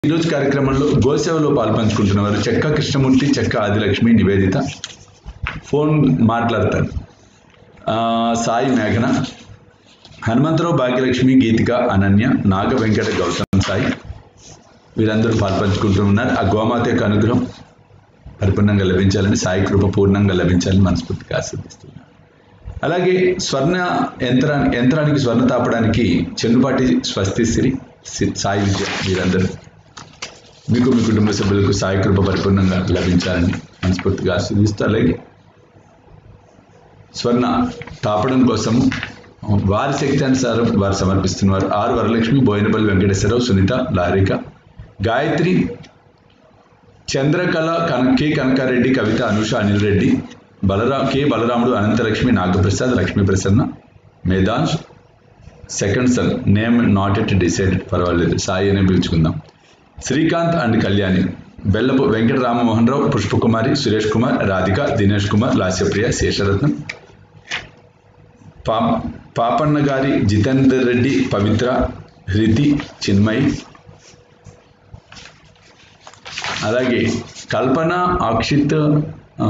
ఈరోజు కార్యక్రమంలో గోసేవలో పాల్పంచుకుంటున్న వారు చెక్క కృష్ణమూర్తి చెక్క ఆదిలక్ష్మి నివేదిత ఫోన్ మాట్లాడతారు ఆ, సాయి మేఘన హనుమంతరావు భాగ్యలక్ష్మి గీతిక అనన్య నాగ వెంకట గౌతమ్ సాయి వీరందరూ పాల్పంచుకుంటూ ఉన్నారు ఆ గోమాత యొక్క అనుగ్రహం పరిపూర్ణంగా లభించాలని సాయి కృప పూర్ణంగా లభించాలని మనస్ఫూర్తిగా ఆశీర్దిస్తున్నాను అలాగే స్వర్ణ యంత్రా యంత్రానికి స్వర్ణ తాపడానికి చెన్నుపాటి స్వస్తిశ్రీ సి- సాయి విద్య వీరందరూ మీకు మీ కుటుంబ సభ్యులకు సాయి కృప పరిపూర్ణంగా లభించాలని మనస్ఫూర్తిగా ఆశీర్దిస్తూ అలాగే స్వర్ణ తాపడం కోసం వారి శక్తి అనుసారం వారు సమర్పిస్తున్నారు ఆర్ వరలక్ష్మి బోయినపల్లి వెంకటేశ్వరరావు సునీత లారిక గాయత్రి చంద్రకళ కన కె కనకారెడ్డి కవిత అనుష అనిల్ రెడ్డి బలరా K Balaramudu Ananthalakshmi Nagaprasad Lakshmi Prasanna Medhansh second son name not yet decided పర్వాలేదు సాయి అనే పిలుచుకుందాం శ్రీకాంత్ అండ్ కళ్యాణి బెల్లపు వెంకట రామమోహన్ రావు పుష్పకుమారి సురేష్ కుమార్ రాధిక దినేష్ కుమార్ లాస్యప్రియ శేషరత్నం పా పాపన్న గారి జితేందర్ రెడ్డి పవిత్ర హృతి చిన్మయి అలాగే కల్పన అక్షిత్ ఆ,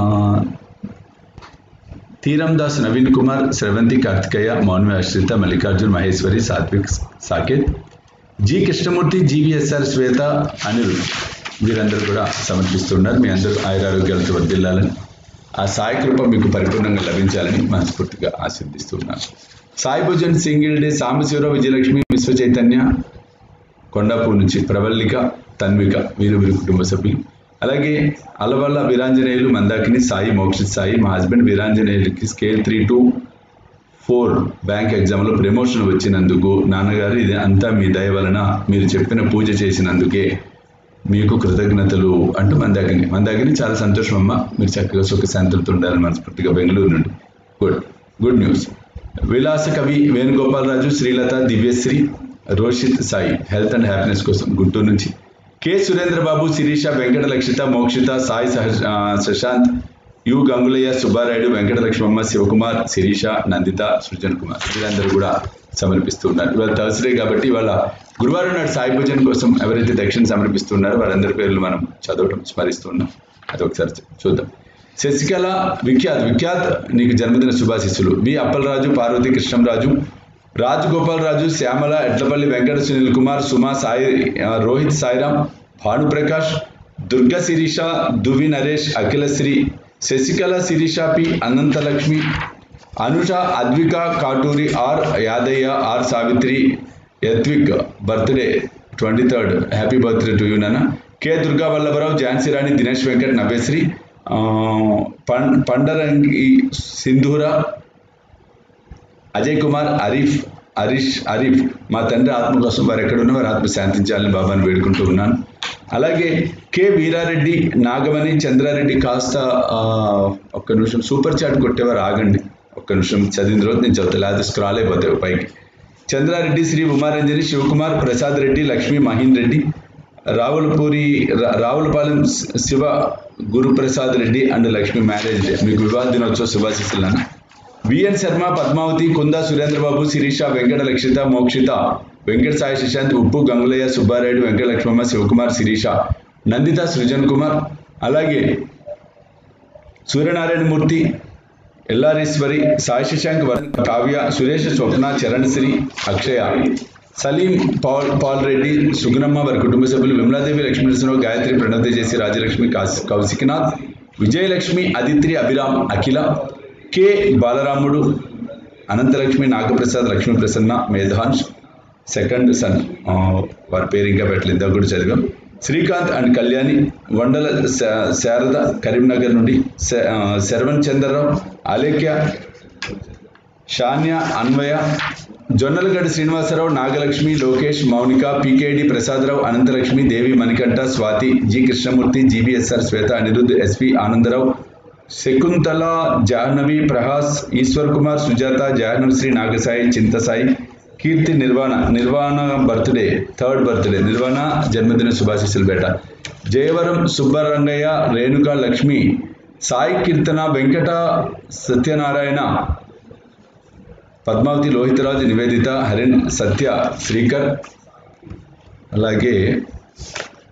తీరం దాస్ నవీన్ కుమార్ స్రవంతి కార్తికేయ మౌన్వి ఆశ్రిత మల్లికార్జున్ మహేశ్వరి సాత్విక్ సాకేత్ జి కృష్ణమూర్తి జీవీఎస్ఆర్ శ్వేత అనిరుద్ వీరందరూ కూడా సమర్పిస్తున్నారు మీ అందరూ ఆయురారోగ్యాలతో వర్దిల్లాలని ఆ సాయి కృప మీకు పరిపూర్ణంగా లభించాలని మనస్ఫూర్తిగా ఆశీర్దిస్తున్నాను సాయి భోజన్ సింగిల్ డే సాంబశివరావు విజయలక్ష్మి విశ్వ చైతన్య కొండాపూర్ నుంచి ప్రవల్లిక తన్విక వీరు వీరి కుటుంబ సభ్యులు అలాగే అలవల్ల వీరాంజనేయులు మందాకిని సాయి మోక్షిత్ సాయి మా హస్బెండ్ వీరాంజనేయులకి scale three to four bank ఎగ్జామ్లో ప్రమోషన్ వచ్చినందుకు నాన్నగారు ఇది అంతా మీ దయ వలన మీరు చెప్పిన పూజ చేసినందుకే మీకు కృతజ్ఞతలు అంటూ మందాకిని మందాకిని చాలా సంతోషం అమ్మ మీరు చక్కగా సుఖశాంతులతో ఉండాలని మనస్ఫూర్తిగా బెంగళూరు నుండి good good news Vilasa Kavi Venugopalaraju Srilatha Divyasri Roshith Sai health and happiness కోసం గుంటూరు నుంచి కె సురేంద్రబాబు శిరీష వెంకట లక్షిత మోక్షిత సాయి సహ ఆ, శశాంత్ యు గంగులయ్య సుబ్బారాయుడు వెంకట లక్ష్మమ్మ శివకుమార్ శిరీష నందిత సృజన్ కుమార్ వీరందరూ కూడా సమర్పిస్తున్నారు ఇవాళ థర్స్డే కాబట్టి ఇవాళ గురువారం నాడు సాయి భోజన్ కోసం ఎవరైతే దక్షిణ సమర్పిస్తున్నారో వారందరి పేర్లు మనం చదవడం స్మరిస్తున్నాం అది ఒకసారి చూద్దాం శశికళ విఖ్యాత్ విఖ్యాత్ నీకు జన్మదిన శుభాశిస్సులు వి అప్పలరాజు పార్వతి కృష్ణంరాజు రాజు గోపాలరాజు శ్యామల ఎడ్లపల్లి వెంకట సునీల్ కుమార్ సుమా సాయి ఆ, Rohith Sairam Bhanuprakash Durga Sirisha Duvi Naresh Akhilasri Sasikala Sirisha P Ananthalakshmi Anusha Advika Katuri R Yadaiah R Savitri Yathvik birthday twenty third happy birthday to you నాన్న కె దుర్గా వల్లభరావు ఝాన్సీ రాణి దినేష్ వెంకట్ నవ్యశ్రీ ఆ, పం పండరంగి సింధూర అజయ్ కుమార్ అరీఫ్ హరీష్ అరీఫ్ మా తండ్రి ఆత్మ కోసం వారు ఎక్కడున్నా వారి ఆత్మ శాంతించాలని బాబాని వేడుకుంటూ ఉన్నాను అలాగే కె వీరారెడ్డి నాగమణి చంద్రారెడ్డి కాస్త ఆ, ఒక్క నిమిషం సూపర్ చాట్ కొట్టేవారు ఆగండి ఒక్క నిమిషం చదివిన రోజు నేను చదువుతా లేదా స్క్రాల్ అయిపోతాయి పైకి చంద్రారెడ్డి శ్రీ ఉమారంజని శివకుమార్ ప్రసాద్ రెడ్డి లక్ష్మీ మహీన్ రెడ్డి రావులపూరి రా- రావులపాలెం శి- Siva Guruprasad Reddy and Lakshmi marriage day మీకు వివాహ దినోత్సవ శుభాశిస్సులు అన్న విఎన్ శర్మ పద్మావతి కుందా సురేంద్రబాబు శిరీష వెంకట లక్షిత మోక్షిత వెంకట సాయి శశాంత్ ఉప్పు గంగులయ్య సుబ్బారాయుడు వెంకట లక్ష్మమ్మ శివకుమార్ శిరీష నందిత సృజన్ కుమార్ అలాగే సూర్యనారాయణమూర్తి ఎల్లారీశ్వరి సాయి శశాంక్ వరుణ్ కావ్య సురేష్ స్వప్న చరణ్ శ్రీ అక్షయ సలీం పాల్ పాల్ రెడ్డి సుగుణమ్మ వారి కుటుంబ సభ్యులు విమలాదేవి లక్ష్మీనరసింహరావు గాయత్రి ప్రణవ్ చేసి రాజలక్ష్మి కాస్- Kausikanath Vijayalakshmi Aditri Abhiram Akhila K Balaramudu Ananthalakshmi Nagaprasad Lakshmi Prasanna Medhansh second son ఆ, వారి పేరు ఇంకా పెట్టలేదు ఇందాక కూడా చదివాం శ్రీకాంత్ అండ్ కళ్యాణి వండల శా- శారద కరీంనగర్ నుండి శ- ఆ, Saravan Chandrarao Alekhya Shanya Anvaya Jonnalagadda Srinivasarao Nagalakshmi Lokesh Mounika PKD Prasadarao Ananthalakshmi Devi Manikanta Swathi G Krishnamurthy GBSR Swetha Aniruddh SP Anandarao Sakuntala Jahnavi Prahas Eswar Kumar Sujatha Jahnavi Nagasai Chintasai Keerthi Nirvana Nirvana birthday third birthday Nirvana జన్మదిన శుభాశిస్సులు బేట జయవరం సుబ్బరంగయ్య రేణుక లక్ష్మి సాయి కీర్తన వెంకట సత్యనారాయణ పద్మావతి లోహితరాజు నివేదిత హరిన్ సత్య శ్రీకర్ అలాగే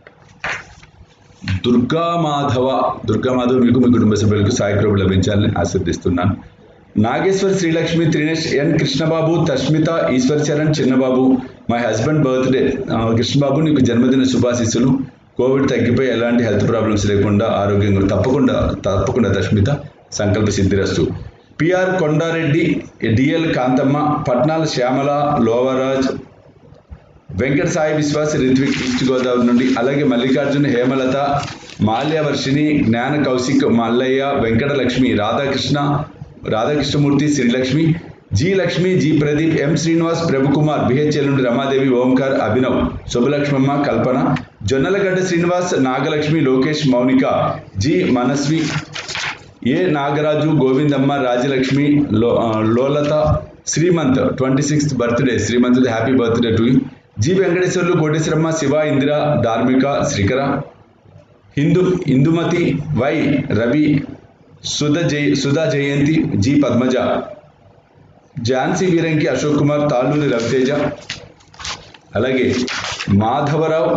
దుర్గా మాధవ దుర్గా మాధవ మీకు మీ కుటుంబ సభ్యులకు సాయకృప లభించాలని ఆశీర్దిస్తున్నాను Nageswar Srilakshmi Trinesh N Krishnababu Tasmitha Eswar Charan Chinnababu my husband birthday Krishnababu నీకు జన్మదిన శుభాశీస్సులు కోవిడ్ తగ్గిపోయి ఎలాంటి హెల్త్ ప్రాబ్లమ్స్ లేకుండా ఆరోగ్యంగా తప్పకుండా తప్పకుండా తస్మిత సంకల్ప సిద్ధిరస్తు PR Kondareddy DL Kanthamma Patnala Syamala Lovaraj Venkata Sai Viswas Rithvik east Godavari నుండి అలాగే Mallikarjuna Hemalatha Malyavarshini Gnana Kaushik Mallaiah Venkatalakshmi Radhakrishna Radhakrishnamurthy Srilakshmi G Lakshmi G Pradeep M Srinivas Prabhukumar BHEL నుండి రమాదేవి ఓంకార్ అభినవ్ శుభలక్ష్మమ్మ కల్పన జొన్నలగడ్డ శ్రీనివాస్ నాగలక్ష్మి లోకేష్ మౌనిక జి మనస్వి ఏ నాగరాజు గోవిందమ్మ రాజలక్ష్మి లో ఆ, Lolatha Srimanth twenty sixth birthday Srimanth happy birthday to you G Venkateswarlu Koteswaramma Shiva Indira Dharmika Srikara Hindu Hindumathi Y Ravi Sudha Jaya Sudha Jayanthi G Padmaja Jhansi Veeranki Ashok Kumar Talluri Raviteja అలాగే మాధవరావు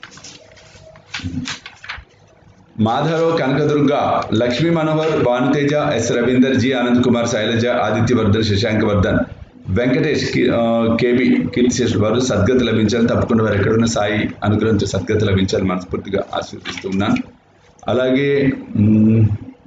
మాధవరావు కనకదుర్గ లక్ష్మీ మనోహర్ భానుతేజ ఎస్ రవీందర్ జి ఆనంద్ కుమార్ శైలజ ఆదిత్యవర్ధన్ శశాంక్ వర్ధన్ వెంకటేష్ కి- ఆ, కేబి కీర్తిశేషులు వారు సద్గతి లభించాలి తప్పకుండా వారు ఎక్కడున్న సాయి అనుగ్రహంతో సద్గతి లభించాలి మనస్ఫూర్తిగా ఆశీర్దిస్తూ ఉన్నాను అలాగే మ్,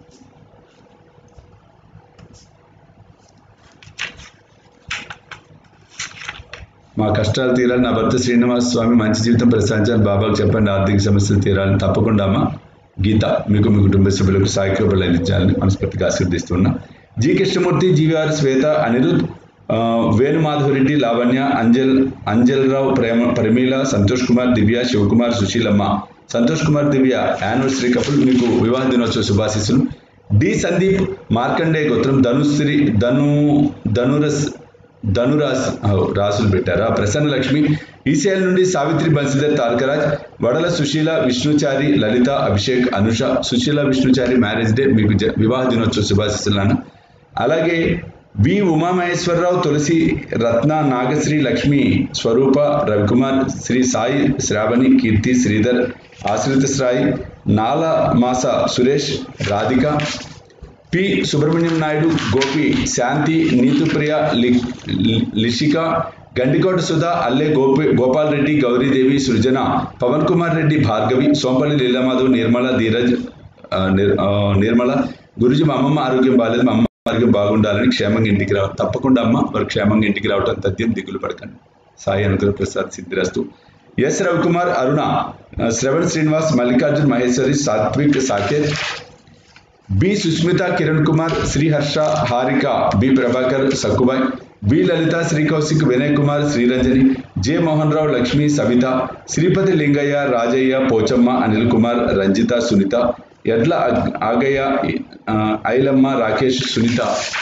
మా కష్టాలు తీరాలి నా భర్త శ్రీనివాస స్వామి మంచి జీవితం ప్రసాదించాలి బాబాకు చెప్పండి ఆర్థిక సమస్యలు తీరాలని తప్పకుండా అమ్మ గీత మీకు మీ కుటుంబ సభ్యులకు సాయకృపలు అందించాలని మనస్ఫూర్తిగా ఆశీర్దిస్తున్నా జి కృష్ణమూర్తి జీవీఆర్ శ్వేత అనిరుద్ ఆ, వేణుమాధవరెడ్డి లావణ్య అంజల్ అంజల్ రావు ప్రేమ పరిమీల సంతోష్ కుమార్ దివ్య శివకుమార్ సుశీలమ్మ సంతోష్ కుమార్ దివ్య యానివర్సరీ కపుల్ మీకు వివాహ దినోత్సవ శుభాశీస్సులు డి సందీప్ మార్కండే గోత్రం ధనుశ్రీ ధను ధనురస్ ధనురాస్ రాసులు పెట్టారా ప్రసన్న లక్ష్మి ఈసీఎల్ నుండి సావిత్రి బన్సిధర్ తారకరాజ్ వడల సుశీల విష్ణుచారి లలిత అభిషేక్ అనుష సుశీల విష్ణుచారి మ్యారేజ్ డే మీకు జ- వివాహ దినోత్సవ శుభాశిస్తున్నాను అలాగే వి ఉమామహేశ్వరరావు తులసి రత్న నాగశ్రీ లక్ష్మి స్వరూప రవికుమార్ శ్రీ సాయి శ్రావణి కీర్తి శ్రీధర్ ఆశ్రిత సాయి నాల మాస సురేష్ రాధిక పి సుబ్రహ్మణ్యం నాయుడు గోపి శాంతి నీతుప్రియ లి- లి- లిషిక గండికోట సుధా అల్లె గోపి గోపాల్ రెడ్డి గౌరీదేవి సృజన పవన్ కుమార్ రెడ్డి భార్గవి సోంపల్లి లీలామాధవ్ నిర్మల ధీరజ్ ఆ, నిర్- ఆ, నిర్మల గురుజీ మా అమ్మమ్మ ఆరోగ్యం బాగాలేదు మా అమ్మ ఆరోగ్యం బాగుండాలని క్షేమంగా ఇంటికి రావాలి తప్పకుండా అమ్మ వారు క్షేమంగా ఇంటికి రావటం తథ్యం దిగులు పడకండి సాయి అనుగ్రహ ప్రసాద్ సిద్ధిరస్తు ఎస్ రవికుమార్ అరుణ ఆ, Shravan Srinivas Mallikarjun Maheshwari Satvik Saketh B Susmitha Kiran Kumar Sriharsha Harika B Prabhakar Sakkubai B Lalitha Sri Kaushik Vinay Kumar Sriranjani J Mohan Rao Lakshmi Savitha Sripathi Lingaiah Rajaiah Pochamma Anil Kumar Ranjitha Sunitha Edla ఆగ్- ఆగయ్య ఆ, ఐలమ్మ రాకేష్ సునీత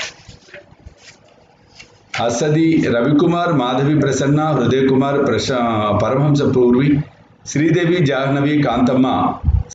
అసది రవికుమార్ మాధవి ప్రసన్న హృదయ్ కుమార్ ప్రశ పరమహంస పూర్వి శ్రీదేవి జాహ్నవి కాంతమ్మ